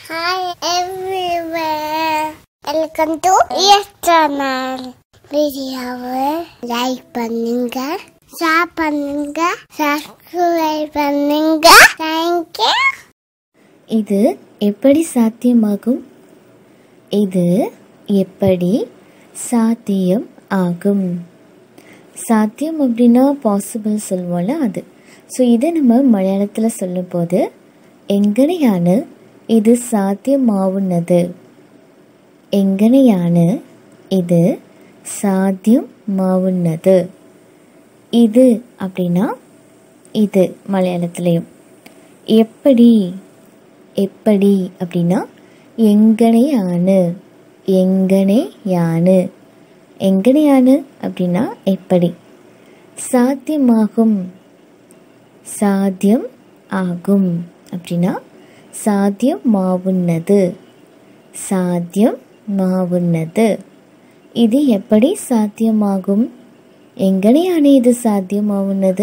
Hi everywhere. Welcome to Yes Channel. வீடியோவை like பண்ணுங்க share பண்ணுங்க சப்ஸ்கிரைப் பண்ணுங்க தேங்க்யூ இது எப்படி சாத்தியமாகும் இது எப்படி சாத்தியம் ஆகும் சாத்தியம் அப்படின்னா பாசிபிள் சொல்லுவோம்ல அது ஸோ இதை நம்ம மலையாளத்தில் சொல்லும்போது എങ്ങനെയാണ് ഇത് സാധ്യമാവുന്നത് എങ്ങനെയാണ് ഇത് സാധ്യമാവുന്നത് ഇത് அப்படின்னா இது மலையாளத்திலையும் எப்படி எப்படி அப்படின்னா எங்கனையானு எங்கனையானு எங்கனையானு அப்படின்னா எப்படி சாத்தியமாகும் சாத்தியம் ஆகும் அப்படின்னா சாத்தியமாவுன்னது சாத்தியமாவுன்னது இது எப்படி சாத்தியமாகும் எங்கனையான இது சாத்தியமாவுன்னது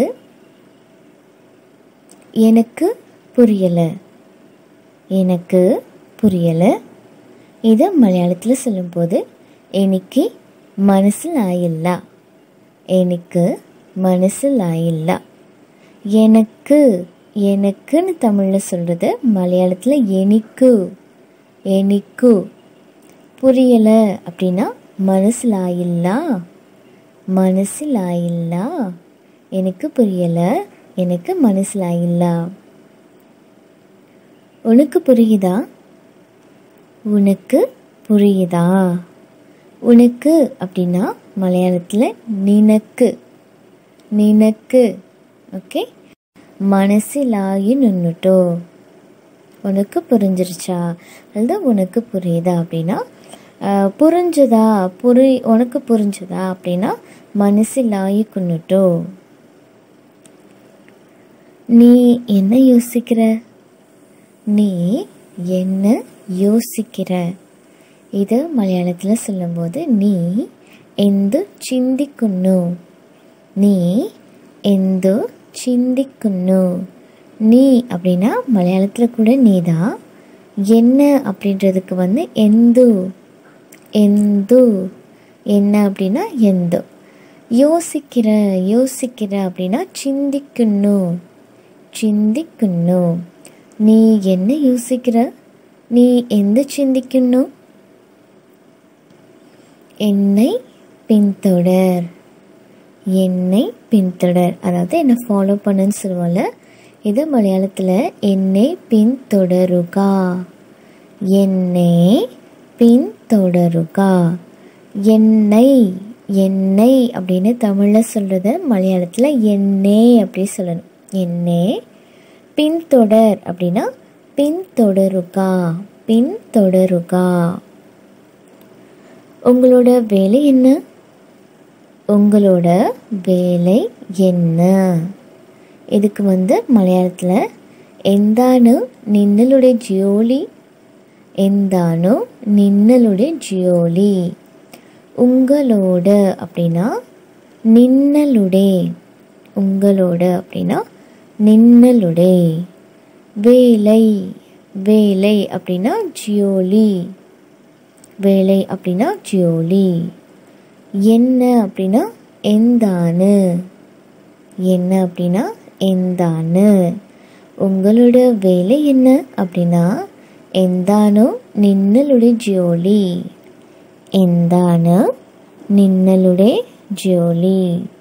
எனக்கு புரியலை எனக்கு புரியலை ഇത് മലയാളത്തിൽ சொல்லும்போது എനിക്ക് മനസ്സിലായില്ല എനിക്ക് മനസ്സിലായില്ല எனக்கு எனக்குன்னு தமிழில் சொல்கிறது மலையாளத்தில் எனக்கு எனக்கு புரியலை அப்படின்னா மனசிலாயில்லா மனசிலாயில்லா எனக்கு புரியலை எனக்கு மனசிலாயில்லா உனக்கு புரியுதா உனக்கு புரியுதா உனக்கு அப்படின்னா மலையாளத்தில் நினக்கு நினக்கு ஓகே மனசிலாகி நின்னுட்டோ உனக்கு புரிஞ்சிருச்சா அல்லது உனக்கு புரியுதா அப்படின்னா அஹ், புரிஞ்சுதா புரி உனக்கு புரிஞ்சுதா அப்படின்னா மனசிலாகி கொண்டுட்டோ நீ என்ன யோசிக்கிற நீ என்ன யோசிக்கிற ഇത് മലയാളത്തിൽ சொல்லும்போது നീ എന്തു ചിന്തിക്കുന്നു നീ എന്തു ചിന്തിക്കുന്നു நீ அப்படின்னா மலையாளத்தில் கூட நீ தான் என்ன அப்படின்றதுக்கு வந்து எந்து எந்து என்ன அப்படின்னா எந்து யோசிக்கிற யோசிக்கிற அப்படின்னா சிந்திக்கணும் ചിന്തിക്കുന്നു നീ എന്നെ യോസിക്കിற നീ എന്ത് ചിന്തിക്കുന്നു என்னை பின்தொடர் என்னை பின்தொடர் அதாவது என்னை ஃபாலோ பண்ணுன்னு சொல்லுவோம்ல இது மலையாளத்தில் என்னை பின்தொடருகா என்னை பின்தொடருகா என்னை என்னை அப்படின்னு தமிழில் சொல்கிறத மலையாளத்தில் என்னே அப்படி சொல்லணும் என்னே பின்தொடர் அப்படின்னா பின்தொடருகா பின்தொடருகா உங்களோட வேலை என்ன உங்களோட வேலை என்ன இதுக்கு வந்து മലയാളത്തിൽ എന്താണ് നിങ്ങളുടെ ജോലി എന്താണ് നിങ്ങളുടെ ജോലി ഉങ്ങളോട് அப்படின்னா നിന്നലുടെ உங்களோட அப்படின்னா நின்னலுடே வேலை வேலை அப்படின்னா ஜியோலி வேலை அப்படின்னா ஜியோலி என்ன அப்படின்னா எந்தானு என்ன அப்படின்னா எந்தானு உங்களோட வேலை என்ன அப்படின்னா എന്താണോ നിന്നലുടെ ജോലി എന്താണ് നിന്നലുടെ ജോലി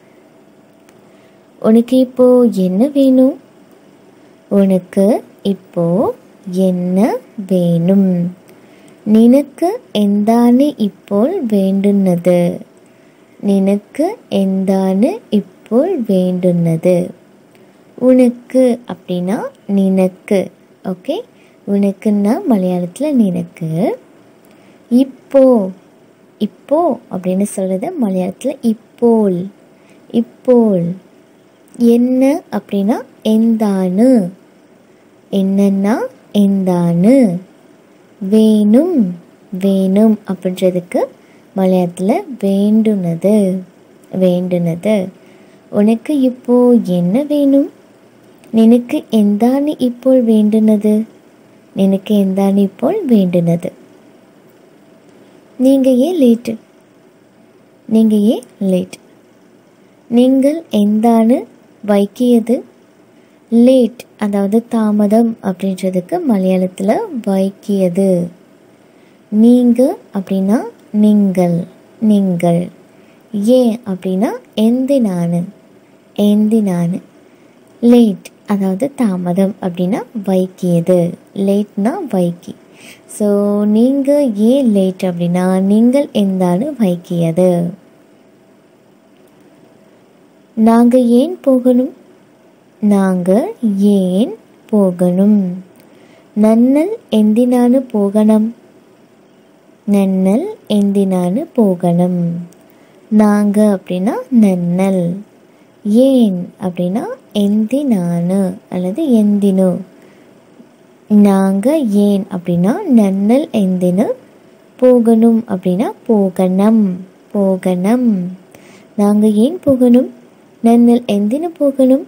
உனக்கு இப்போ என்ன வேணும் உனக்கு இப்போ என்ன വേണം നിനക്ക് എന്താണ് ഇപ്പോൾ വേണ്ടുന്നത് നിനക്ക് എന്താണ് ഇപ്പോൾ വേണ്ടുന്നത് உனக்கு அப்படின்னா நினக்கு ஓகே உனக்குன்னா மலையாளத்தில் நினக்கு இப்போ இப்போ அப்படின்னு சொல்கிறது மலையாளத்தில் இப்போல் இப்போல் என்ன அப்படின்னா எந்தானு என்னன்னா எந்தானு வேணும் வேணும் அப்படின்றதுக்கு மலையாளத்தில் வேண்டுனது வேண்டுனது உனக்கு இப்போ என்ன வேணும் നിനക്ക് എന്താണ് ഇപ്പോൾ വേണ്ടുന്നത് நினக்கு എന്താണ് ഇപ്പോൾ വേണ്ടുന്നത് நீங்கள் ஏன் லேட்டு நீங்கள் ஏன் லேட் நீங்கள் എന്താണ് வைக்கியது லேட் அதாவது தாமதம் அப்படின்றதுக்கு மலையாளத்தில் வைக்கியது நீங்கள் அப்படின்னா நீங்கள் நீங்கள் ஏன் அப்படின்னா எந்தினானு எந்தினானு லேட் அதாவது தாமதம் அப்படின்னா வைக்கியது லேட்னா வைக்கி ஸோ நீங்கள் ஏன் லேட் அப்படின்னா நீங்கள் எந்தானு வைக்கியது நாங்கள் ஏன் போகணும் நாங்கள் ஏன் போகணும் நன்னல் എന്തിനാണ് പോകണം நன்னல் എന്തിനാണ് போகணும் நாங்க அப்படின்னா நன்னல் ஏன் அப்படின்னா எந்தினானு அல்லது எந்தினு நாங்க ஏன் அப்படின்னா நன்னல் எந்தினு போகணும் அப்படின்னா போகணும் போகணும் நாங்க ஏன் போகணும் நன்னல் எந்தினு போகணும்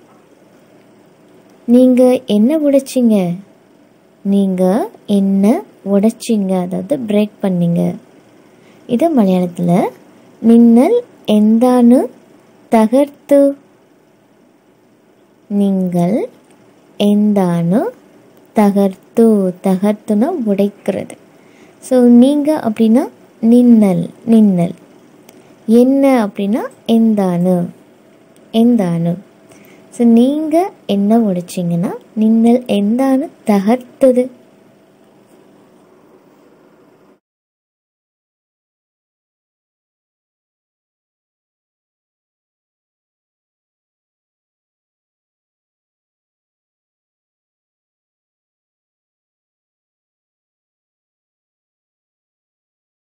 நீங்க என்ன உடைச்சிங்க நீங்க என்ன உடைச்சிங்க அதாவது பிரேக் பண்ணீங்க ഇത് മലയാളത്തിൽ നിങ്ങൾ എന്താണ് തകർത്തു നിങ്ങൾ എന്താണ് தகர்த்து தகர்த்துனா உடைக்கிறது ஸோ நீங்கள் அப்படின்னா நின்னல் நின்னல் என்ன அப்படின்னா எந்தானு எந்தானு ஸோ நீங்கள் என்ன உடைச்சிங்கன்னா நின்னல் எந்தானு தகர்த்தது